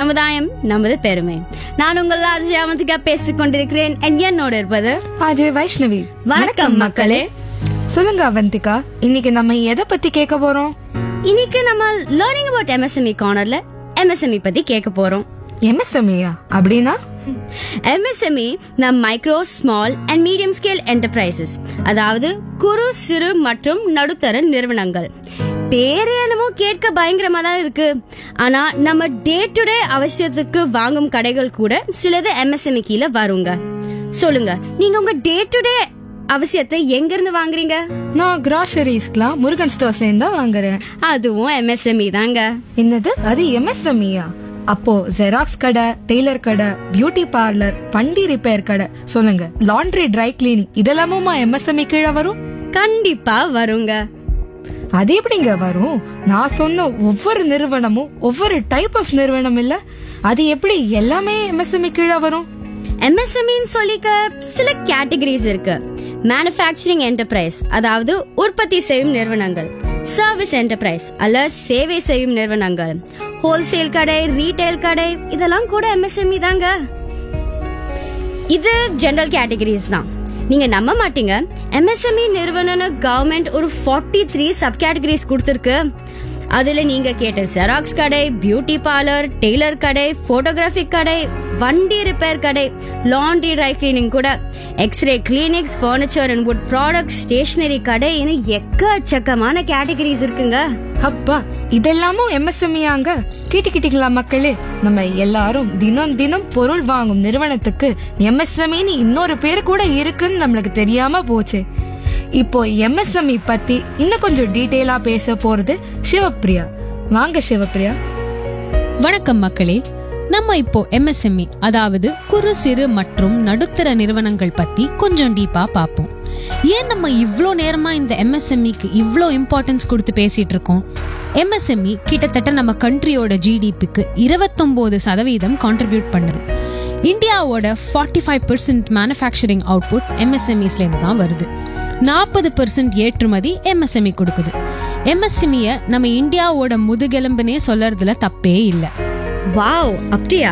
சமுதாயம் நமது பெருமை நான் உங்கள் அர்ஜியாமத்துக்கா பேசிக் கொண்டிருக்கிறேன் என் என்னோட இருப்பது அஜய் வைஷ்ணவி வணக்கம் மக்களே சொல்லுங்க அவந்திகா இன்னைக்கு நம்ம எதை பத்தி கேட்க போறோம் இன்னைக்கு நம்ம லேர்னிங் அபவுட் எம்எஸ்எம்இ கார்னர்ல எம்எஸ்எம்இ பத்தி கேட்க போறோம் எம்எஸ்எம்ஏயா அப்படின்னா எம்எஸ்எம்இ நம் micro small and medium scale enterprises அதாவது குறு சிறு மற்றும் நடுத்தர நிறுவனங்கள் பேரே என்னமோ கேட்க பயங்கரமா தான் இருக்கு ஆனா நம்ம டே டு டே அவசியத்துக்கு வாங்கும் கடைகள் கூட சிலது எம்எஸ்எம்இ கீழே வருங்க சொல்லுங்க நீங்க உங்க டே டு டே அவசியத்தை எங்க இருந்து வாங்குறீங்க நான் கிராசரிஸ்க்குலாம் முருகன் ஸ்டோர்ஸ்ல இருந்தா வாங்குறேன் அதுவும் எம்எஸ்எம்இ தாங்க என்னது அது எம்எஸ்எம்இயா அப்போ ஜெராக்ஸ் கடை டெய்லர் கடை பியூட்டி பார்லர் வண்டி ரிப்பேர் கடை சொல்லுங்க லாண்ட்ரி ட்ரை கிளீனிங் இதெல்லாமுமா எம்எஸ்எம்இ கீழே வரும் கண்டிப்பா வருங்க அது எப்படிங்க வரும் நான் சொன்ன ஒவ்வொரு நிறுவனமும் ஒவ்வொரு டைப் ஆஃப் நிறுவனம் இல்ல அது எப்படி எல்லாமே எம்எஸ்எம்இ கீழே வரும் எம்எஸ்எம்இன்னு சொல்லிக்க சில கேட்டகரிஸ் இருக்கு மேனுஃபேக்சரிங் என்டர்பிரைஸ் அதாவது உற்பத்தி செய்யும் நிறுவனங்கள் சர்வீஸ் என்டர்பிரைஸ் அல்ல சேவை செய்யும் நிறுவனங்கள் ஹோல்சேல் கடை ரீட்டைல் கடை இதெல்லாம் கூட எம்எஸ்எம்இ தாங்க இது ஜெனரல் கேட்டகரிஸ் தான் நீங்க நம்ப மாட்டீங்க எம்எஸ்எம்இ நிறுவனம் கவர்மெண்ட் ஒரு 43 த்ரீ சப் கேட்டகரிஸ் கொடுத்திருக்கு அதுல நீங்க கேட்ட ஜெராக்ஸ் கடை பியூட்டி பார்லர் டெய்லர் கடை போட்டோகிராஃபி கடை வண்டி ரிப்பேர் கடை லாண்ட்ரி ட்ரை கிளீனிங் கூட x-ray clinics furniture and wood products stationery கடை இன்னும் எக்கச்சக்கமான கேட்டகரிஸ் இருக்குங்க அப்பா இதெல்லாமும் எம்எஸ்எம்இயாங்க கேட்டுக்கிட்டீங்களா மக்களே நம்ம எல்லாரும் தினம் தினம் பொருள் வாங்கும் நிறுவனத்துக்கு எம்எஸ்எம்இன்னு இன்னொரு பேர் கூட இருக்குன்னு நம்மளுக்கு தெரியாம போச்சு இப்போ எம்எஸ்எம்இ பத்தி இன்னும் கொஞ்சம் டீட்டெயிலா பேச போறது சிவப்பிரியா வாங்க சிவப்பிரியா வணக்கம் மக்களே நம்ம இப்போ எம்எஸ்எம்இ அதாவது குறு சிறு மற்றும் நடுத்தர நிறுவனங்கள் பத்தி கொஞ்சம் டீப்பா பார்ப்போம் ஏன் நம்ம இவ்ளோ நேரமா இந்த எம்எஸ்எம்இக்கு இவ்ளோ இம்பார்ட்டன்ஸ் கொடுத்து பேசிட்டு இருக்கோம் எம்எஸ்எம்இ கிட்டத்தட்ட நம்ம கண்ட்ரியோட ஜிடிபிக்கு இருபத்தொன்பது சதவீதம் கான்ட்ரிபியூட் பண்ணுது இந்தியாவோட forty five percent manufacturing output எம்எஸ்எம்இஸ்லேருந்து தான் வருது நாற்பது பர்சன்ட் ஏற்றுமதி எம்எஸ்எம்இ கொடுக்குது எம்எஸ்எம்இயை நம்ம இந்தியாவோட முதுகெலும்புனே சொல்லறதுல தப்பே இல்லை வாவ் அப்படியா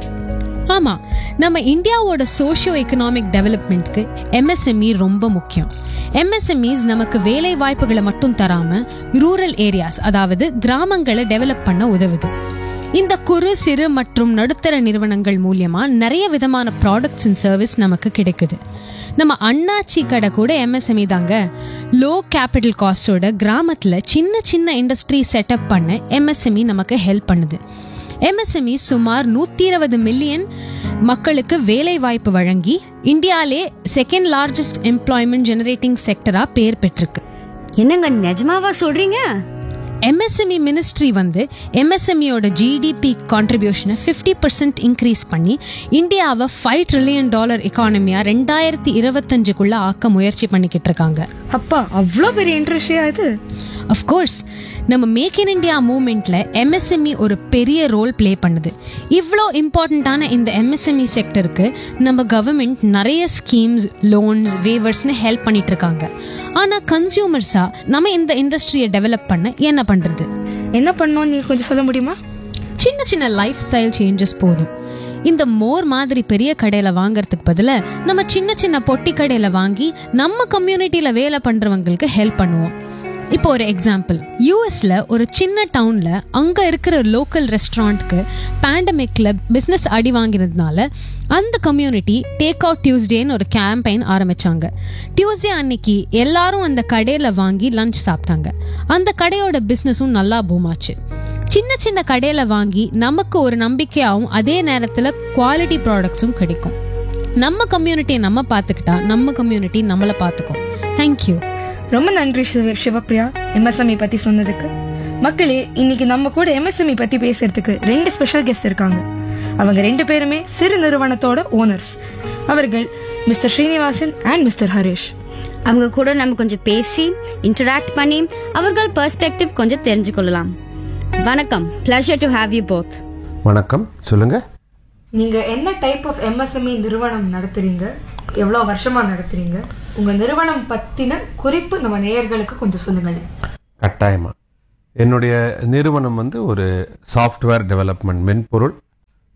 ஆமா நம்ம இந்தியாவோட சோஷியோ எக்கனாமிக் டெவலப்மெண்ட்க்கு எம்எஸ்எம்இ ரொம்ப முக்கியம் எம்எஸ்எம்இஸ் நமக்கு வேலை வாய்ப்புகளை மட்டும் தராம ரூரல் ஏரியாஸ் அதாவது கிராமங்களை டெவலப் பண்ண உதவுது இந்த குறு சிறு மற்றும் நடுத்தர நிறுவனங்கள் மூலியமா நிறைய விதமான ப்ராடக்ட்ஸ் அண்ட் சர்வீஸ் நமக்கு கிடைக்குது நம்ம அண்ணாச்சி கடை கூட எம்எஸ்எம்இ தாங்க லோ கேபிட்டல் காஸ்டோட கிராமத்துல சின்ன சின்ன இண்டஸ்ட்ரி செட்டப் பண்ண எம்எஸ்எம்இ நமக்கு ஹெல்ப் பண்ணுது எம்எஸ்எம்இ சுமார் நூத்தி இருபது மில்லியன் மக்களுக்கு வேலை வாய்ப்பு வழங்கி இந்தியாலே செகண்ட் லார்ஜஸ்ட் எம்ப்ளாய்மெண்ட் ஜெனரேட்டிங் செக்டரா பேர் பெற்றிருக்கு என்னங்க நிஜமாவா சொல்றீங்க எம்எஸ்எம்இ மினிஸ்ட்ரி வந்து எம்எஸ்எம்இயோட ஜிடிபி கான்ட்ரிபியூஷனை ஃபிஃப்டி பர்சன்ட் இன்க்ரீஸ் பண்ணி இந்தியாவை ஃபைவ் ட்ரில்லியன் டாலர் எக்கானமியா ரெண்டாயிரத்தி இருபத்தஞ்சுக்குள்ள ஆக்க முயற்சி பண்ணிக்கிட்டு இருக்காங்க அப்பா அவ்வளோ பெரிய இன்ட்ரெஸ்டியா இது அஃப்கோர்ஸ் நம்ம மேக் இன் இந்தியா மூமெண்ட்ல எம்எஸ்எம்இ ஒரு பெரிய ரோல் ப்ளே பண்ணுது இவ்வளோ இம்பார்ட்டண்ட்டான இந்த எம்எஸ்எம்இ செக்டருக்கு நம்ம கவர்மெண்ட் நிறைய ஸ்கீம்ஸ் லோன்ஸ் வேவர்ஸ்னு ஹெல்ப் பண்ணிட்டு இருக்காங்க ஆனா கன்சியூமர்ஸா நம்ம இந்த இண்டஸ்ட்ரியை டெவலப் பண்ண என்ன பண்றது என்ன பண்ணோம் நீங்க கொஞ்சம் சொல்ல முடியுமா சின்ன சின்ன லைஃப் ஸ்டைல் சேஞ்சஸ் போதும் இந்த மோர் மாதிரி பெரிய கடையில வாங்குறதுக்கு பதிலா நம்ம சின்ன சின்ன பொட்டி கடையில வாங்கி நம்ம கம்யூனிட்டியில வேலை பண்றவங்களுக்கு ஹெல்ப் பண்ணுவோம் இப்போ ஒரு எக்ஸாம்பிள் யூஎஸ்ல ஒரு சின்ன டவுன்ல அங்க இருக்கிற லோக்கல் ரெஸ்டாரண்ட்க்கு பேண்டமிக்ல பிசினஸ் அடி வாங்கினதுனால அந்த கம்யூனிட்டி டேக் அவுட் டியூஸ்டேன்னு ஒரு கேம்பெயின் ஆரம்பிச்சாங்க டியூஸ்டே அன்னைக்கு எல்லாரும் அந்த கடையில வாங்கி லஞ்ச் சாப்பிட்டாங்க அந்த கடையோட பிசினஸும் நல்லா பூமாச்சு சின்ன சின்ன கடையில வாங்கி நமக்கு ஒரு நம்பிக்கையாகவும் அதே நேரத்துல குவாலிட்டி ப்ராடக்ட்ஸும் கிடைக்கும் நம்ம கம்யூனிட்டியை நம்ம பார்த்துக்கிட்டா நம்ம கம்யூனிட்டி நம்மளை பார்த்துக்கும் தேங்க்யூ ரொம்ப நன்றி சிவ- சிவப்பிரியா எம்எஸ்எம்இ பத்தி சொன்னதுக்கு மக்களே இன்னைக்கு நம்ம கூட எம்எஸ்எம்இ பத்தி பேசுறதுக்கு ரெண்டு ஸ்பெஷல் கெஸ்ட் இருக்காங்க அவங்க ரெண்டு பேருமே சிறு நிறுவனத்தோட ஓனர்ஸ் அவர்கள் mister Srinivasan and mister Harish அவங்க கூட நம்ம கொஞ்சம் பேசி இன்டராக்ட் பண்ணி அவர்கள் பெர்ஸ்பெக்டிவ் கொஞ்சம் தெரிஞ்சுக்கொள்ளலாம் வணக்கம் pleasure to have you both வணக்கம் சொல்லுங்க நீங்க என்ன டைப் ஆஃப் எம்எஸ்எம்இ நிறுவனம் நடத்துறீங்க எவ்வளவு வருஷமா நடத்துறீங்க உங்க நிறுவனம் பத்தின குறிப்பு நம்ம நேயர்களுக்கு கொஞ்சம் சொல்லுங்களேன் கட்டாயமா என்னுடைய நிறுவனம் வந்து ஒரு சாஃப்ட்வேர் டெவலப்மெண்ட் மென்பொருள்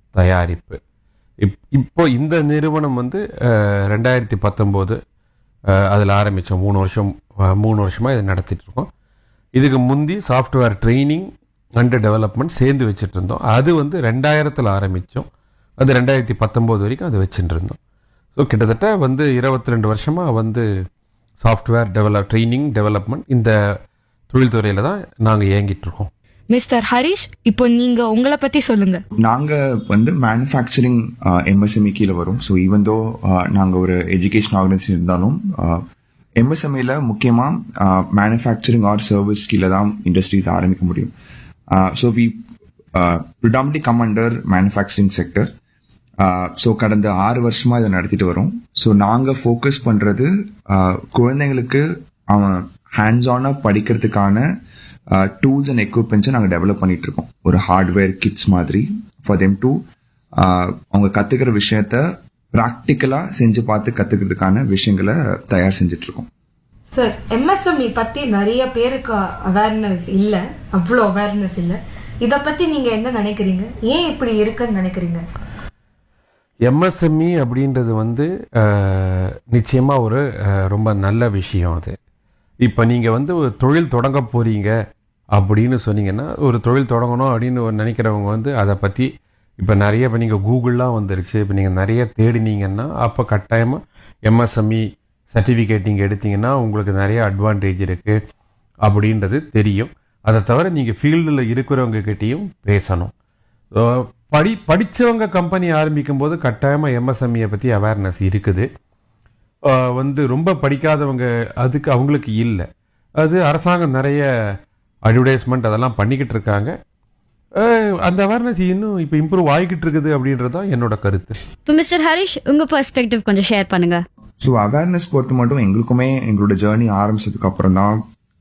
தயாரிப்பு இப் இப்போ இந்த நிறுவனம் வந்து அஹ், ரெண்டாயிரத்தி பத்தொம்போது அதில் ஆரம்பித்தோம் மூணு வருஷம் அஹ், மூணு வருஷமாக இதை நடத்திட்டு இருக்கோம் இதுக்கு முந்தி சாஃப்ட்வேர் ட்ரைனிங் அண்ட் டெவலப்மெண்ட் சேர்ந்து வச்சுட்டு இருந்தோம் அது வந்து ரெண்டாயிரத்தில் ஆரம்பித்தோம் அது ரெண்டாயிரத்தி பத்தொம்போது வரைக்கும் அது வச்சுட்டு இருந்தோம் ஸோ கிட்டத்தட்ட வந்து இருபத்தி ரெண்டு வருஷமாக வந்து சாஃப்ட்வேர் டெவலப் ட்ரைனிங் டெவலப்மெண்ட் இந்த தொழில்துறையில் தான் நாங்கள் இயங்கிட்டு இருக்கோம் மிஸ்டர் ஹரிஷ் இப்போ நீங்க உங்களை பத்தி சொல்லுங்க நாங்க வந்து மேனுஃபேக்சரிங் எம்எஸ்எம்இ கீழே வரும் ஸோ ஈவன் தோ நாங்க ஒரு எஜுகேஷன் ஆர்கனைசேஷன் இருந்தாலும் எம்எஸ்எம்இல முக்கியமா மேனுஃபேக்சரிங் ஆர் சர்வீஸ் கீழே தான் இண்டஸ்ட்ரீஸ் ஆரம்பிக்க முடியும் so we predominantly come under manufacturing sector so கடந்த ஆறு வருஷமா இதை நடத்திட்டு வரோம் ஸோ நாங்க ஃபோக்கஸ் பண்றது uh, குழந்தைங்களுக்கு அவன் ஹேண்ட்ஸ் ஆனா படிக்கிறதுக்கான டூல்ஸ் அண்ட் எக்யூப்மெண்ட்ஸை நாங்கள் டெவலப் பண்ணிட்டு இருக்கோம் ஒரு ஹார்ட்வேர் கிட்ஸ் மாதிரி ஃபார் தெம் டு அவங்க கத்துக்கிற விஷயத்த ப்ராக்டிக்கலா செஞ்சு பார்த்து கத்துக்கிறதுக்கான விஷயங்களை தயார் செஞ்சுட்டு இருக்கோம் சார் எம்எஸ்எம்இ பத்தி நிறைய பேருக்கு அவேர்னஸ் இல்ல அவ்வளோ அவேர்னஸ் இல்ல இத பத்தி நீங்க என்ன நினைக்கிறீங்க ஏன் இப்படி இருக்குன்னு நினைக்கிறீங்க எம்எஸ்எம்இ அப்படின்றது வந்து அஹ், நிச்சயமா ஒரு அஹ், ரொம்ப நல்ல விஷயம் அது இப்போ நீங்கள் வந்து ஒரு தொழில் தொடங்க போறீங்க அப்படின்னு சொன்னீங்கன்னா ஒரு தொழில் தொடங்கணும் அப்படின்னு ஒரு நினைக்கிறவங்க வந்து அதை பற்றி இப்போ நிறைய இப்போ நீங்கள் கூகுள்லாம் வந்துருச்சு இப்போ நீங்கள் நிறைய தேடினீங்கன்னா அப்போ கட்டாயமாக எம்எஸ்எம்இ சர்டிஃபிகேட் நீங்கள் எடுத்தீங்கன்னா உங்களுக்கு நிறைய அட்வான்டேஜ் இருக்குது அப்படின்றது தெரியும் அதை தவிர நீங்கள் ஃபீல்டில் இருக்கிறவங்க கிட்டேயும் பேசணும் So, படி படித்தவங்க கம்பெனி ஆரம்பிக்கும் போது கட்டாயமாக எம்எஸ்எம்இயை பற்றி அவேர்னஸ் இருக்குது ஆஹ் வந்து ரொம்ப படிக்காதவங்க அதுக்கு அவங்களுக்கு இல்லை அது அரசாங்கம் நிறைய அட்வர்டைஸ்மெண்ட் அதெல்லாம் பண்ணிக்கிட்டு இருக்காங்க ஆஹ் அந்த அவேர்னஸ் இன்னும் இப்போ இம்ப்ரூவ் ஆகிக்கிட்டு இருக்குது அப்படின்றது தான் என்னோட கருத்து இப்போ மிஸ்டர் ஹரிஷ் உங்க பெர்ஸ்பெக்டிவ் கொஞ்சம் ஷேர் பண்ணுங்க ஸோ அவேர்னஸ் பொறுத்த மட்டும் எங்களுக்குமே எங்களோட ஜேர்னி ஆரம்பிச்சதுக்கு அப்புறம் தான்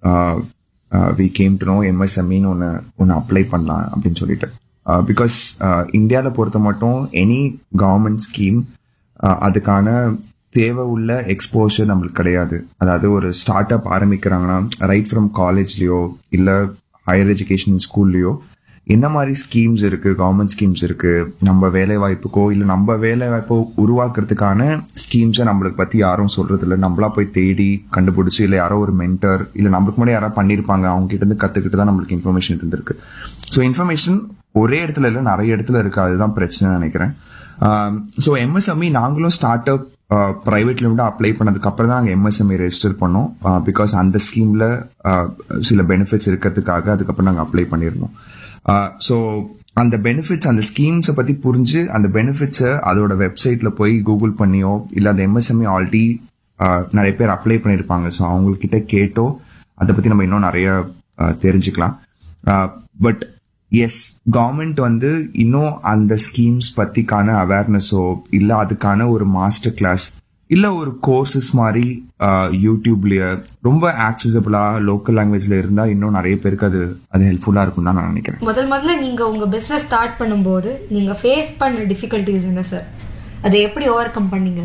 வி கேம் டு நோ எம்எஸ்எம்இன்னு ஒன்று ஒன்று அப்ளை பண்ணலாம் அப்படின்னு சொல்லிட்டு பிகாஸ் இந்தியாவில் பொறுத்த மட்டும் எனி கவர்மெண்ட் ஸ்கீம் அதுக்கான தேவை உள்ள எக்ஸ்போஷர் நம்மளுக்கு கிடையாது அதாவது ஒரு ஸ்டார்ட் அப் ஆரம்பிக்கிறாங்கன்னா ரைட் ஃப்ரம் காலேஜ்லயோ இல்லை ஹையர் எஜுகேஷன் ஸ்கூல்லையோ என்ன மாதிரி ஸ்கீம்ஸ் இருக்கு கவர்மெண்ட் ஸ்கீம்ஸ் இருக்கு நம்ம வேலை வாய்ப்புக்கோ இல்ல நம்ம வேலை வாய்ப்போ உருவாக்குறதுக்கான ஸ்கீம்ஸை நம்மளுக்கு பத்தி யாரும் சொல்றது இல்ல நம்மளா போய் தேடி கண்டுபிடிச்சு இல்ல யாரோ ஒரு மென்டர் இல்ல நம்மளுக்கு முன்னாடி யாரோ பண்ணிருப்பாங்க அவங்க கிட்ட இருந்து கத்துக்கிட்டு தான் நம்மளுக்கு இன்ஃபர்மேஷன் இருந்திருக்கு ஸோ இன்ஃபர்மேஷன் ஒரே இடத்துல இல்ல நிறைய இடத்துல இருக்கு அதுதான் பிரச்சனை நினைக்கிறேன் ஸோ எம்எஸ்எம்இ நாங்களும் start up private limit apply பண்ணதுக்கு அப்புறம் தான் நாங்கள் எம்எஸ்எம்இ ரெஜிஸ்டர் பண்ணோம் பிகாஸ் அந்த ஸ்கீம்ல சில பெனிஃபிட்ஸ் இருக்கிறதுக்காக அதுக்கப்புறம் நாங்கள் அப்ளை பண்ணியிருந்தோம் ஸோ அந்த பெனிஃபிட்ஸ் அந்த ஸ்கீம்ஸை பத்தி புரிஞ்சு அந்த பெனிஃபிட்ஸை அதோட வெப்சைட்ல போய் கூகுள் பண்ணியோ இல்லை அந்த எம்எஸ்எம்இ ஆல்ரெடி நிறைய பேர் அப்ளை பண்ணியிருப்பாங்க ஸோ அவங்கக்கிட்ட கேட்டோ அதை பத்தி நம்ம இன்னும் நிறைய ஆஹ், தெரிஞ்சுக்கலாம் பட் எஸ் கவர்மெண்ட் வந்து இன்னும் அந்த ஸ்கீம்ஸ் பத்திக்கான அவேர்னஸோ இல்ல அதுக்கான ஒரு மாஸ்டர் கிளாஸ் இல்ல ஒரு கோர்சஸ் மாதிரி ஆஹ், யூடியூப்லயே ரொம்ப ஆக்சசபிளா லோக்கல் லாங்குவேஜ்ல இருந்தா இன்னும் நிறைய பேருக்கு அது அது ஹெல்ப்ஃபுல்லா இருக்கும் தான் நான் நினைக்கிறேன் முதல் முதல்ல நீங்க உங்க பிசினஸ் ஸ்டார்ட் பண்ணும்போது நீங்க ஃபேஸ் பண்ண டிஃபிகல்டிஸ் என்ன சார் அதை எப்படி ஓவர் கம் பண்ணீங்க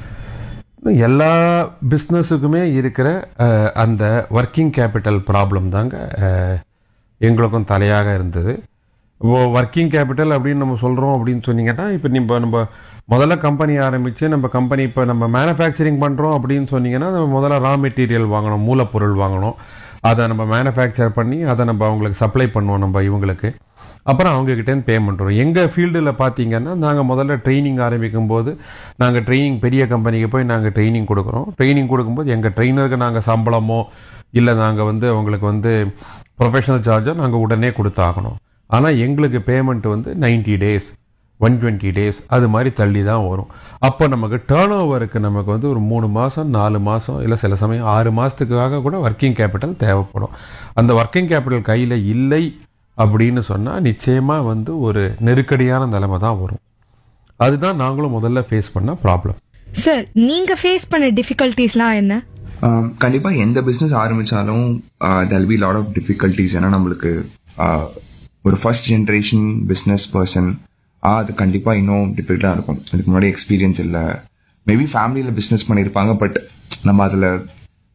எல்லா பிஸ்னஸுக்குமே இருக்கிற அஹ், அந்த ஒர்க்கிங் கேபிட்டல் ப்ராப்ளம் தாங்க அஹ், எங்களுக்கும் தலையாக இருந்தது இப்போ ஒர்க்கிங் கேபிட்டல் அப்படின்னு நம்ம சொல்கிறோம் அப்படின்னு சொன்னீங்கன்னா இப்போ நம்ம நம்ம முதல்ல கம்பெனி ஆரம்பித்து நம்ம கம்பெனி இப்போ நம்ம மேனுஃபேக்சரிங் பண்ணுறோம் அப்படின்னு சொன்னீங்கன்னா நம்ம முதல்ல ரா மெட்டீரியல் வாங்கணும் மூலப்பொருள் வாங்கணும் அதை நம்ம மேனுஃபேக்சர் பண்ணி அதை நம்ம அவங்களுக்கு சப்ளை பண்ணுவோம் நம்ம இவங்களுக்கு அப்புறம் அவங்கக்கிட்டேருந்து பேமெண்ட் வரும் எங்கள் ஃபீல்டில் பார்த்தீங்கன்னா நாங்கள் முதல்ல ட்ரைனிங் ஆரம்பிக்கும் போது நாங்கள் ட்ரைனிங் பெரிய கம்பெனிக்கு போய் நாங்கள் ட்ரைனிங் கொடுக்குறோம் ட்ரைனிங் கொடுக்கும்போது எங்கள் ட்ரெயினருக்கு நாங்கள் சம்பளமோ இல்லை நாங்கள் வந்து அவங்களுக்கு வந்து ப்ரொஃபஷனல் சார்ஜோ நாங்கள் உடனே கொடுத்தாகணும் ஆனால் எங்களுக்கு பேமெண்ட் வந்து 90 டேஸ் ஒன் டுவெண்ட்டி டேஸ் அது மாதிரி தள்ளி தான் வரும் அப்போ நமக்கு டேர்ன் ஓவருக்கு நமக்கு வந்து ஒரு மூணு மாதம் நாலு மாதம் இல்லை சில சமயம் ஆறு மாதத்துக்காக கூட ஒர்க்கிங் கேபிட்டல் தேவைப்படும் அந்த ஒர்க்கிங் கேபிட்டல் கையில் இல்லை அப்படின்னு சொன்னால் நிச்சயமாக வந்து ஒரு நெருக்கடியான நிலைமை தான் வரும் அதுதான் நாங்களும் முதல்ல ஃபேஸ் பண்ண ப்ராப்ளம் சார் நீங்க ஃபேஸ் பண்ண டிஃபிகல்டிஸ்லாம் என்ன ஆம், கண்டிப்பா எந்த பிசினஸ் ஆரம்பிச்சாலும் there'll be lot of difficulties ஏன்னா நம்மளுக்கு ஆஹ், ஒரு ஃபர்ஸ்ட் ஜென்ரேஷன் பிஸ்னஸ் பர்சன் அது கண்டிப்பா இன்னும் டிஃபிகல்ட்டா இருக்கும் அதுக்கு முன்னாடி எக்ஸ்பீரியன்ஸ் இல்லை மேபி ஃபேமிலியில பிஸ்னஸ் பண்ணியிருப்பாங்க பட் நம்ம அதுல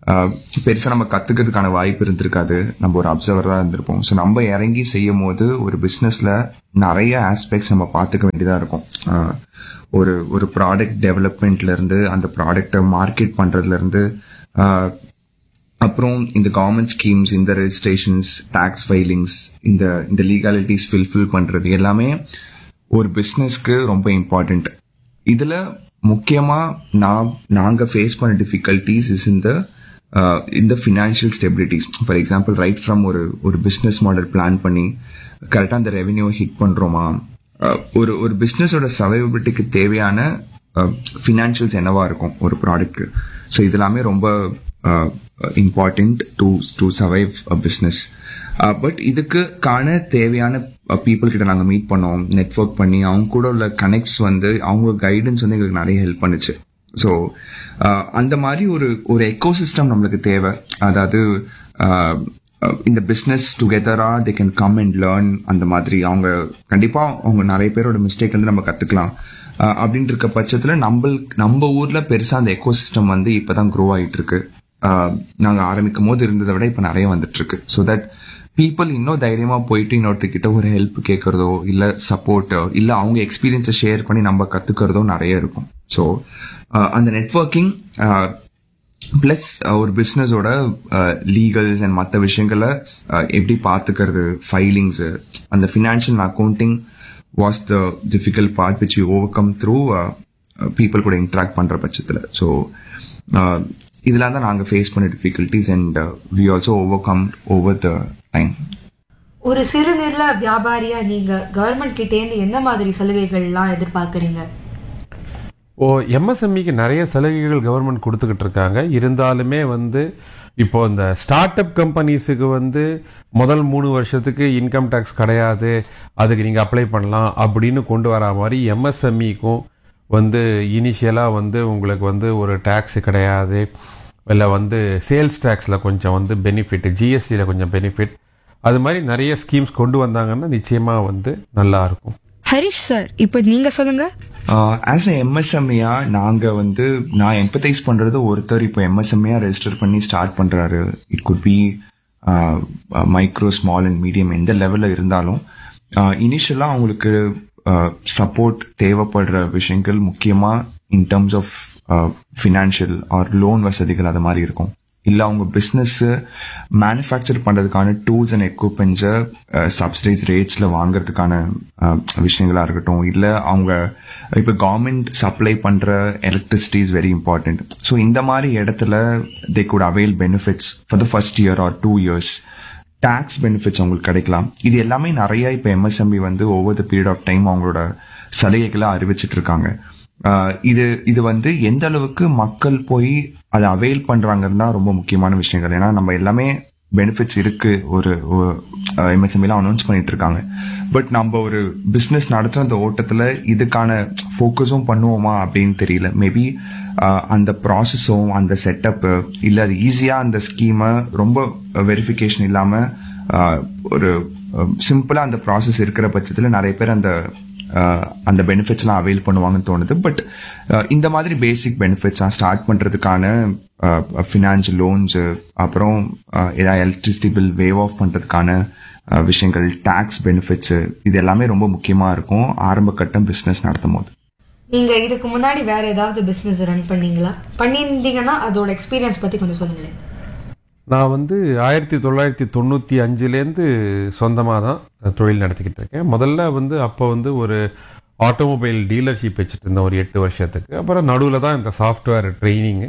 பெருசா நம்ம கத்துக்கிறதுக்கான வாய்ப்பு இருந்திருக்காது நம்ம ஒரு அப்சர்வர் தான் இருந்திருப்போம் ஸோ நம்ம இறங்கி செய்யும் போது ஒரு பிசினஸ்ல நிறைய ஆஸ்பெக்ட்ஸ் நம்ம பார்த்துக்க வேண்டியதா இருக்கும் ஆஹ் ஒரு ஒரு ப்ராடக்ட் டெவலப்மெண்ட்ல இருந்து அந்த ப்ராடக்டை மார்க்கெட் பண்றதுல இருந்து ஆஹ் அப்புறம் இந்த கவர்மெண்ட் ஸ்கீம்ஸ் இந்த ரெஜிஸ்ட்ரேஷன்ஸ் டாக்ஸ் ஃபைலிங்ஸ் இந்த இந்த லீகாலிட்டிஸ் ஃபில்ஃபில் பண்றது எல்லாமே ஒரு பிஸ்னஸ்க்கு ரொம்ப இம்பார்ட்டன்ட் இதுல முக்கியமா நான் நாங்க ஃபேஸ் பண்ண டிஃபிகல்டிஸ் இஸ் இந்த இந்த financial stabilities for example right from ஒரு ஒரு பிஸ்னஸ் மாடல் பிளான் பண்ணி கரெக்டாக அந்த ரெவென்யூ ஹிட் பண்றோமா அஹ், ஒரு ஒரு பிஸ்னஸோட சவைபிலிட்டிக்கு தேவையான ஃபினான்ஷியல்ஸ் என்னவா இருக்கும் ஒரு ப்ராடக்ட்க்கு ஸோ இதெல்லாமே ரொம்ப important to to survive a business but இதுக்கு காண தேவையான பீப்புள் கிட்ட நாங்கள் மீட் பண்ணோம் நெட்வொர்க் பண்ணி அவங்க கூட உள்ள கனெக்ட்ஸ் வந்து அவங்க கைடன்ஸ் வந்து எங்களுக்கு நிறைய ஹெல்ப் பண்ணுச்சு ஸோ அந்த மாதிரி ஒரு ஒரு எக்கோசிஸ்டம் நம்மளுக்கு தேவை அதாவது uh, uh, இந்த பிஸ்னஸ் டுகெதரா they can come and learn அந்த மாதிரி அவங்க கண்டிப்பா அவங்க நிறைய பேரோட மிஸ்டேக் வந்து நம்ம கத்துக்கலாம் uh, அப்படின்ட்டு இருக்க பட்சத்துல நம்ம நம்ம ஊர்ல பெருசா அந்த எக்கோசிஸ்டம் வந்து இப்பதான் க்ரோ ஆயிட்டு இருக்கு uh, நாங்க ஆரம்பிக்கும் போது இருந்ததை விட இப்ப நிறைய வந்துட்டு இருக்கு ஸோ தட் பீப்புள் இன்னும் தைரியமா போயிட்டு இன்னொருத்தர்கிட்ட ஒரு ஹெல்ப் கேட்கறதோ இல்ல சப்போர்ட்டோ இல்ல அவங்க எக்ஸ்பீரியன்ஸை ஷேர் பண்ணி நம்ம கத்துக்கிறதோ நிறைய இருக்கும் ஸோ அந்த நெட்வொர்க்கிங் பிளஸ் ஒரு பிஸ்னஸோட லீகல்ஸ் அண்ட் மற்ற விஷயங்களை uh, எப்படி பார்த்துக்கிறது ஃபைலிங்ஸ் அந்த financial accounting was the difficult part which you overcome through people கூட இன்ட்ராக்ட் பண்ற பட்சத்தில் ஸோ இதெல்லாம் தான் நாங்கள் ஃபேஸ் பண்ண difficulties and we also overcome over the time ஒரு சிறுநில வியாபாரியா நீங்க கவர்மெண்ட் கிட்டே இருந்து என்ன மாதிரி சலுகைகள்லாம் எதிர்பார்க்கறீங்க ஓ எம்எஸ்எம்இக்கு நிறைய சலுகைகள் கவர்மெண்ட் கொடுத்துக்கிட்டு இருக்காங்க இருந்தாலுமே வந்து இப்போ இந்த ஸ்டார்ட் அப் கம்பெனிஸுக்கு வந்து முதல் மூணு வருஷத்துக்கு இன்கம் டேக்ஸ் கிடையாது அதுக்கு நீங்கள் அப்ளை பண்ணலாம் அப்படின்னு கொண்டு வரா மாதிரி எம்எஸ்எம்இக்கும் வந்து இனிஷியலாக வந்து உங்களுக்கு வந்து ஒரு டேக்ஸ் கிடையாது இல்லை வந்து சேல்ஸ் டேக்ஸில் கொஞ்சம் வந்து பெனிஃபிட் ஜிஎஸ்டியில் கொஞ்சம் பெனிஃபிட் அது மாதிரி நிறைய ஸ்கீம்ஸ் கொண்டு வந்தாங்கன்னா நிச்சயமாக வந்து நல்லா இருக்கும் ஹரிஷ் சார் இப்போ நீங்க சொல்லுங்க ஆஸ் எ எம்எஸ்எம்ஏயா நாங்க வந்து நான் எம்பத்தைஸ் பண்றது ஒருத்தர் இப்போ எம்எஸ்எம்ஏயா ரெஜிஸ்டர் பண்ணி ஸ்டார்ட் பண்றாரு it could be micro small and medium எந்த லெவல்ல இருந்தாலும் இனிஷியலா அவங்களுக்கு சப்போர்ட் தேவைப்படுற விஷயங்கள் முக்கியமா in terms of financial or loan வசதிகள் அது மாதிரி இருக்கும் இல்ல அவங்க பிசினஸ் மேனுஃபேக்சர் பண்றதுக்கான டூல்ஸ் அண்ட் எக்யூப்மெண்ட்ஸை சப்சிடைஸ் ரேட்ஸ்ல வாங்குறதுக்கான அஹ், விஷயங்களா இருக்கட்டும் இல்ல அவங்க இப்ப கவர்மெண்ட் சப்ளை பண்ற electricity is very important so இந்த மாதிரி இடத்துல they could avail benefits for the first year or two years tax benefits அவங்களுக்கு கிடைக்கலாம் இது எல்லாமே நிறைய இப்ப எம்எஸ்எம்பி வந்து over the period of time அவங்களோட சலுகைகளை அறிவிச்சிட்டு இருக்காங்க ஆஹ் இது இது வந்து எந்த அளவுக்கு மக்கள் போய் அதை அவைல் பண்றாங்கன்னு தான் ரொம்ப முக்கியமான விஷயங்கள் ஏன்னா நம்ம எல்லாமே பெனிஃபிட்ஸ் இருக்கு ஒரு எம்எஸ்எம்இலாம் அனௌன்ஸ் பண்ணிட்டு இருக்காங்க பட் நம்ம ஒரு பிசினஸ் நடத்துற அந்த ஓட்டத்துல இதுக்கான ஃபோக்கஸும் பண்ணுவோமா அப்படின்னு தெரியல மேபி அந்த ப்ராசஸும் அந்த செட்டப் இல்ல அது ஈஸியா அந்த ஸ்கீமை ரொம்ப வெரிஃபிகேஷன் இல்லாம ஆஹ், ஒரு சிம்பிளா அந்த ப்ராசஸ் இருக்கிற பட்சத்துல நிறைய பேர் அந்த ஆஹ், அந்த பெனிஃபிட்ஸ்லாம் அவைல் பண்ணுவாங்கன்னு தோணுது பட் இந்த மாதிரி பேசிக் பெனிஃபிட்ஸ் ஸ்டார்ட் பண்றதுக்கான ஃபினான்ஷியல் லோன்ஸ் அப்புறம் ஆஹ், ஏதாவது எலக்ட்ரிசிட்டி பில் வேவ் ஆஃப் பண்றதுக்கான ஆஹ், விஷயங்கள் டாக்ஸ் பெனிஃபிட்ஸ் இது எல்லாமே ரொம்ப முக்கியமா இருக்கும் ஆரம்ப கட்டம் பிசினஸ் நடத்தும் போது நீங்க இதுக்கு முன்னாடி வேற ஏதாவது பிசினஸ் ரன் பண்ணீங்களா பண்ணியிருந்தீங்கன்னா அதோட எக்ஸ்பீரியன்ஸ் பத்தி கொஞ்சம் சொல்லுங்களேன் நான் வந்து ஆயிரத்தி தொள்ளாயிரத்தி தொண்ணூற்றி அஞ்சுலேருந்து சொந்தமாக தான் தொழில் நடத்திக்கிட்டு இருக்கேன் முதல்ல வந்து அப்போ வந்து ஒரு ஆட்டோமொபைல் டீலர்ஷிப் வச்சுட்டு இருந்தேன் ஒரு எட்டு வருஷத்துக்கு அப்புறம் நடுவில் தான் இந்த சாஃப்ட்வேர் ட்ரைனிங்கு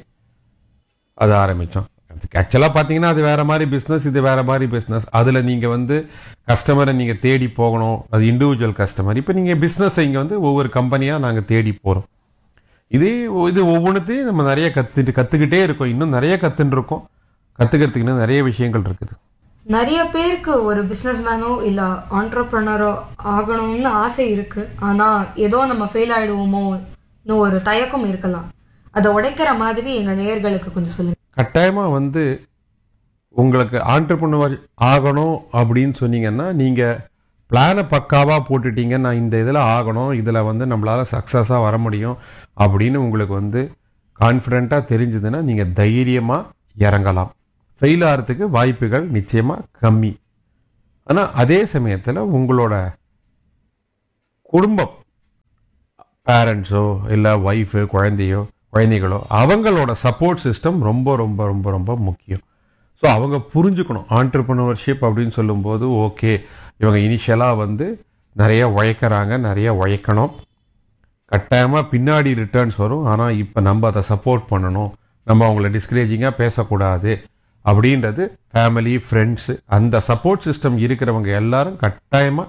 அது ஆரம்பித்தோம் அதுக்கு ஆக்சுவலாக பார்த்தீங்கன்னா அது வேற மாதிரி பிஸ்னஸ் இது வேற மாதிரி பிஸ்னஸ் அதில் நீங்கள் வந்து கஸ்டமரை நீங்கள் தேடி போகணும் அது இண்டிவிஜுவல் கஸ்டமர் இப்போ நீங்கள் பிஸ்னஸை இங்கே வந்து ஒவ்வொரு கம்பெனியாக நாங்கள் தேடி போகிறோம் இதே இது ஒவ்வொன்றுத்தையும் நம்ம நிறைய கற்றுட்டு கற்றுக்கிட்டே இருக்கோம் இன்னும் நிறைய கற்றுன்னு இருக்கோம் கற்றுக்கிறதுக்கு இன்னும் நிறைய விஷயங்கள் இருக்குது நிறைய பேருக்கு ஒரு பிசினஸ் மேனோ இல்ல ஆண்டர்பிரனரோ ஆகணும்னு ஆசை இருக்கு ஆனா ஏதோ நம்ம ஃபெயில் ஆயிடுவோமோன்னு ஒரு தயக்கம் இருக்கலாம் அதை உடைக்கிற மாதிரி எங்க நேயர்களுக்கு கொஞ்சம் சொல்லுங்க கட்டாயமாக வந்து உங்களுக்கு ஆண்டர்பனர் ஆகணும் அப்படின்னு சொன்னீங்கன்னா நீங்கள் பிளானை பக்காவாக போட்டுட்டீங்க நான் இந்த இதில் ஆகணும் இதில் வந்து நம்மளால் சக்ஸஸாக வர முடியும் அப்படின்னு உங்களுக்கு வந்து கான்ஃபிடெண்ட்டாக தெரிஞ்சதுன்னா நீங்கள் தைரியமாக இறங்கலாம் ஃபெயில் ஆகிறதுக்கு வாய்ப்புகள் நிச்சயமாக கம்மி ஆனால் அதே சமயத்தில் உங்களோட குடும்பம் பேரண்ட்ஸோ இல்லை ஒய்ஃபு குழந்தையோ குழந்தைகளோ அவங்களோட சப்போர்ட் சிஸ்டம் ரொம்ப ரொம்ப ரொம்ப ரொம்ப முக்கியம் ஸோ அவங்க புரிஞ்சுக்கணும் ஆண்டர்பிரினர்ஷிப் அப்படின்னு சொல்லும்போது ஓகே இவங்க இனிஷியலாக வந்து நிறைய உழைக்கிறாங்க நிறைய உழைக்கணும் கட்டாயமாக பின்னாடி ரிட்டர்ன்ஸ் வரும் ஆனால் இப்போ நம்ம அதை சப்போர்ட் பண்ணணும் நம்ம அவங்கள டிஸ்கரேஜிங்காக பேசக்கூடாது அப்படின்றது ஃபேமிலி ஃப்ரெண்ட்ஸு அந்த சப்போர்ட் சிஸ்டம் இருக்கிறவங்க எல்லாரும் கட்டாயமாக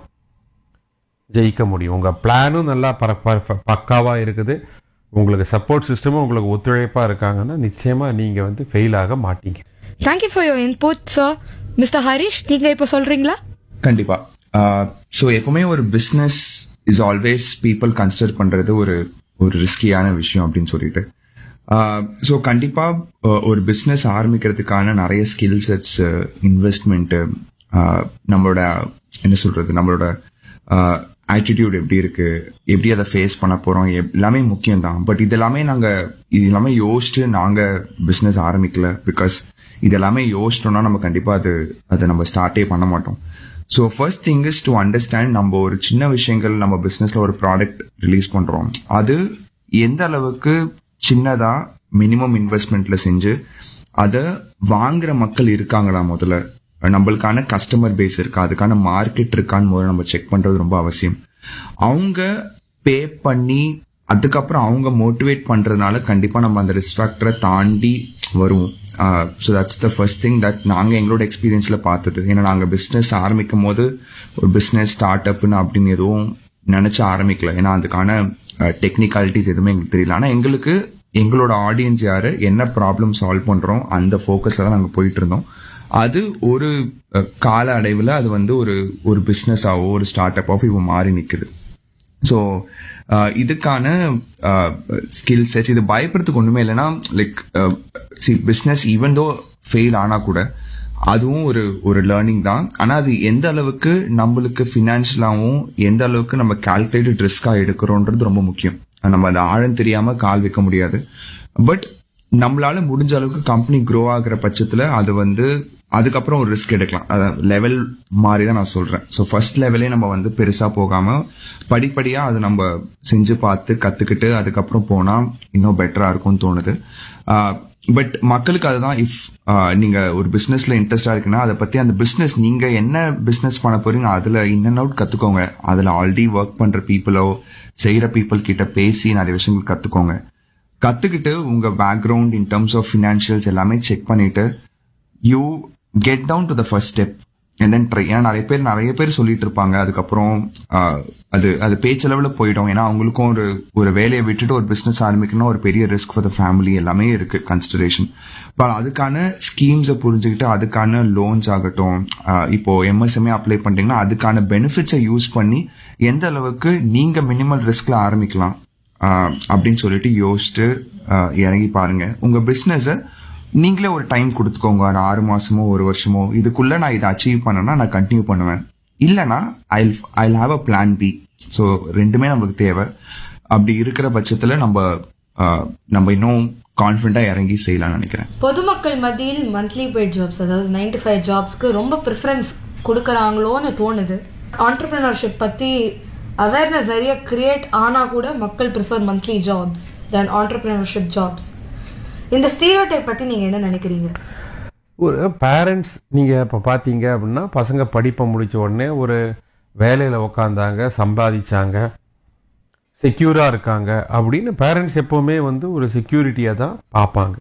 ஜெயிக்க முடியும் உங்கள் பிளானும் நல்லா பர பர- பக்காவா இருக்குது உங்களுக்கு சப்போர்ட் சிஸ்டமும் உங்களுக்கு ஒத்துழைப்பாக இருக்காங்கன்னா நிச்சயமாக நீங்கள் வந்து ஃபெயில் ஆக மாட்டீங்க thank you for your input sir mister Harish நீங்க இப்போ சொல்றீங்களா கண்டிப்பா ஸோ எப்பவுமே ஒரு business is always people consider பண்றது ஒரு ஒரு ரிஸ்கியான விஷயம் அப்படின்னு சொல்லிட்டு ஸோ கண்டிப்பா uh, ஒரு பிஸ்னஸ் ஆரம்பிக்கிறதுக்கான நிறைய ஸ்கில் செட்ஸ் இன்வெஸ்ட்மெண்ட் நம்மளோட என்ன சொல்றது நம்மளோட ஆட்டிடியூட் எப்படி இருக்கு எப்படி அதை ஃபேஸ் பண்ண போறோம் எப்- எல்லாமே முக்கியம் தான் பட் இதெல்லாமே நாங்க இது எல்லாமே யோசிச்சுட்டு நாங்க பிஸ்னஸ் ஆரம்பிக்கல பிகாஸ் இதெல்லாமே யோசிச்சோம்னா நம்ம கண்டிப்பா அது அதை நம்ம ஸ்டார்ட்டே பண்ண மாட்டோம் so first thing is to understand நம்ம ஒரு சின்ன விஷயங்கள் நம்ம பிஸ்னஸ்ல ஒரு ப்ராடக்ட் ரிலீஸ் பண்றோம் அது எந்த அளவுக்கு சின்னதா மினிமம் இன்வெஸ்ட்மெண்ட்ல செஞ்சு அதை வாங்குற மக்கள் இருக்காங்களா முதல்ல நம்மளுக்கான கஸ்டமர் பேஸ் இருக்கா அதுக்கான மார்க்கெட் இருக்கான்னு முதல்ல நம்ம செக் பண்றது ரொம்ப அவசியம் அவங்க பே பண்ணி அதுக்கப்புறம் அவங்க மோட்டிவேட் பண்றதுனால கண்டிப்பா நம்ம அந்த ரிஸ்ட்ராக்டரை தாண்டி வருவோம் so that's the first thing that நாங்கள் எங்களோட எக்ஸ்பீரியன்ஸ்ல பார்த்தது ஏன்னா நாங்கள் பிஸ்னஸ் ஆரம்பிக்கும் போது ஒரு பிஸ்னஸ் ஸ்டார்ட் அப்னு அப்படின்னு எதுவும் நினைச்சு ஆரம்பிக்கல ஏன்னா அதுக்கான டெக்னிக்காலிட்டிஸ் எதுவுமே எங்களுக்கு தெரியல ஆனால் எங்களுக்கு எங்களோட ஆடியன்ஸ் யாரு என்ன ப்ராப்ளம் சால்வ் பண்றோம் அந்த ஃபோக்கஸ்ல தான் நாங்கள் போயிட்டு இருந்தோம் அது ஒரு அஹ், கால அடைவில் அது வந்து ஒரு ஒரு பிஸ்னஸாவோ ஒரு ஸ்டார்ட் அப்பாவோ இப்போ மாறி நிற்குது ஸோ இதுக்கான ஸ்கில் செட்ஸ் இது பயப்படுறதுக்கு ஒன்றுமே இல்லைன்னா like see business even though fail ஆனால் கூட அதுவும் ஒரு ஒரு லேர்னிங் தான் ஆனால் அது எந்த அளவுக்கு நம்மளுக்கு ஃபினான்ஷியலாகவும் எந்த அளவுக்கு நம்ம கால்குலேட்டட் ரிஸ்காக எடுக்கிறோன்றது ரொம்ப முக்கியம் நம்ம அந்த ஆழம் தெரியாமல் கால் வைக்க முடியாது பட் நம்மளால முடிஞ்ச அளவுக்கு கம்பெனி க்ரோ ஆகுற பட்சத்தில் அது வந்து அதுக்கப்புறம் ஒரு ரிஸ்க் எடுக்கலாம் அதாவது லெவல் மாதிரி தான் நான் சொல்றேன் ஸோ ஃபர்ஸ்ட் லெவலே நம்ம வந்து பெருசா போகாம படிப்படியா அது நம்ம செஞ்சு பார்த்து கத்துக்கிட்டு அதுக்கப்புறம் போனா இன்னும் பெட்டரா இருக்கும்னு தோணுது பட் மக்களுக்கு அதுதான் இஃப் நீங்க ஒரு பிசினஸ்ல இன்ட்ரெஸ்டா இருக்குன்னா அதை பத்தி அந்த பிசினஸ் நீங்க என்ன பிசினஸ் பண்ண போறீங்க அதுல இன் அண்ட் அவுட் கத்துக்கோங்க அதுல ஆல்ரெடி ஒர்க் பண்ற பீப்புளோ செய்யற பீப்புள் கிட்ட பேசி நிறைய விஷயங்கள் கத்துக்கோங்க கத்துக்கிட்டு உங்க background in terms of financials எல்லாமே செக் பண்ணிட்டு you get down to the first step and then try ஏன்னா நிறைய பேர் நிறைய பேர் சொல்லிட்டு இருப்பாங்க அதுக்கப்புறம் ஆஹ், அது அது பேச்சளவில் போயிடும் ஏன்னா அவங்களுக்கும் ஒரு ஒரு வேலையை விட்டுட்டு ஒரு பிசினஸ் ஆரம்பிக்கணும் ஒரு பெரிய ரிஸ்க் ஃபார் த ஃபேமிலி எல்லாமே இருக்கு கன்சிடரேஷன் பட் அதுக்கான ஸ்கீம்ஸை புரிஞ்சுக்கிட்டு அதுக்கான லோன்ஸ் ஆகட்டும் ஆஹ், இப்போ எம்எஸ்எம்ஏ அப்ளை பண்றீங்கன்னா அதுக்கான பெனிஃபிட்ஸை யூஸ் பண்ணி எந்த அளவுக்கு நீங்க மினிமல் ரிஸ்க்ல ஆரம்பிக்கலாம் ஆஹ் அப்படின்னு சொல்லிட்டு யோசிச்சுட்டு ஆஹ் இறங்கி பாருங்க உங்க பிசினஸ நீங்களே ஒரு டைம் கொடுத்துக்கோங்க ஒரு ஆறு மாசமோ ஒரு வருஷமோ இதுக்குள்ள நான் இதை அச்சீவ் பண்ணனா நான் கண்டினியூ பண்ணுவேன் இல்லனா I I have a plan B so ரெண்டுமே நம்மளுக்கு தேவை அப்படி இருக்கிற பட்சத்துல நம்ம ஆஹ் நம்ம இன்னும் கான்ஃபிடண்டா இறங்கி செய்யலாம்னு நினைக்கிறேன் பொதுமக்கள் மத்தியில் மந்த்லி பெய்ட் ஜாப்ஸ் அதாவது நைன் டு ஃபைவ் ஜாப்ஸ்க்கு ரொம்ப ப்ரிஃபரன்ஸ் கொடுக்கறாங்களோன்னு தோணுது ஆண்டர்பிரினர்ஷிப் பத்தி அவேர்னஸ் நிறைய கிரியேட் ஆனா கூட மக்கள் prefer monthly jobs then entrepreneurship jobs இந்த ஸ்டீரியோடைப் பத்தி நீங்க என்ன நினைக்கிறீங்க ஒரு பேரண்ட்ஸ் நீங்கள் இப்போ பார்த்தீங்க அப்படின்னா பசங்க படிப்பை முடிச்ச உடனே ஒரு வேலையில் உக்காந்தாங்க சம்பாதிச்சாங்க செக்யூராக இருக்காங்க அப்படின்னு பேரண்ட்ஸ் எப்போவுமே வந்து ஒரு செக்யூரிட்டியை தான் பார்ப்பாங்க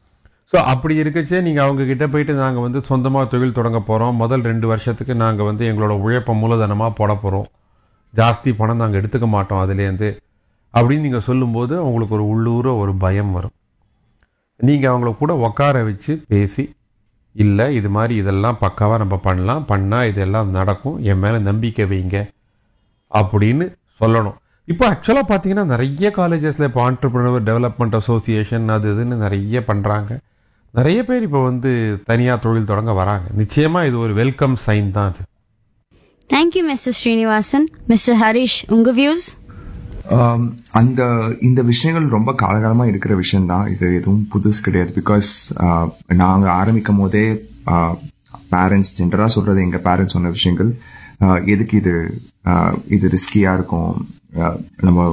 ஸோ அப்படி இருக்கச்சே நீங்கள் அவங்க கிட்ட போயிட்டு நாங்கள் வந்து சொந்தமாக தொழில் தொடங்க போகிறோம் முதல் ரெண்டு வருஷத்துக்கு நாங்கள் வந்து எங்களோட உழைப்பை மூலதனமாக போட போகிறோம் ஜாஸ்தி பணம் நாங்கள் எடுத்துக்க மாட்டோம் அதுலேருந்து அப்படின்னு நீங்கள் சொல்லும்போது அவங்களுக்கு ஒரு உள்ளூர ஒரு பயம் வரும் நீங்கள் அவங்கள கூட உட்கார வச்சு பேசி இல்லை இது மாதிரி இதெல்லாம் பக்காவாக நம்ம பண்ணலாம் பண்ணால் இதெல்லாம் நடக்கும் என் மேலே நம்பிக்கை வைங்க அப்படின்னு சொல்லணும் இப்போ ஆக்சுவலாக பார்த்தீங்கன்னா நிறைய காலேஜஸில் இப்போ ஆண்டர்பிரினர் டெவலப்மெண்ட் அசோசியேஷன் அது இதுன்னு நிறைய பண்ணுறாங்க நிறைய பேர் இப்போ வந்து தனியாக தொழில் தொடங்க வராங்க நிச்சயமாக இது ஒரு வெல்கம் சைன் தான் அது thank you mister Srinivasan mister Harish உங்க வியூஸ் ஆம், அந்த இந்த விஷயங்கள் ரொம்ப காலகாலமா இருக்கிற விஷயம்தான் இது எதுவும் புதுசு கிடையாது பிகாஸ் நாங்க ஆரம்பிக்கும் போதே பேரண்ட்ஸ் ஜென்ரலா சொல்றது எங்க பேரண்ட்ஸ் சொன்ன விஷயங்கள் ஆ, எதுக்கு இது ஆ, இது ரிஸ்கியா இருக்கும் ஆ, நம்ம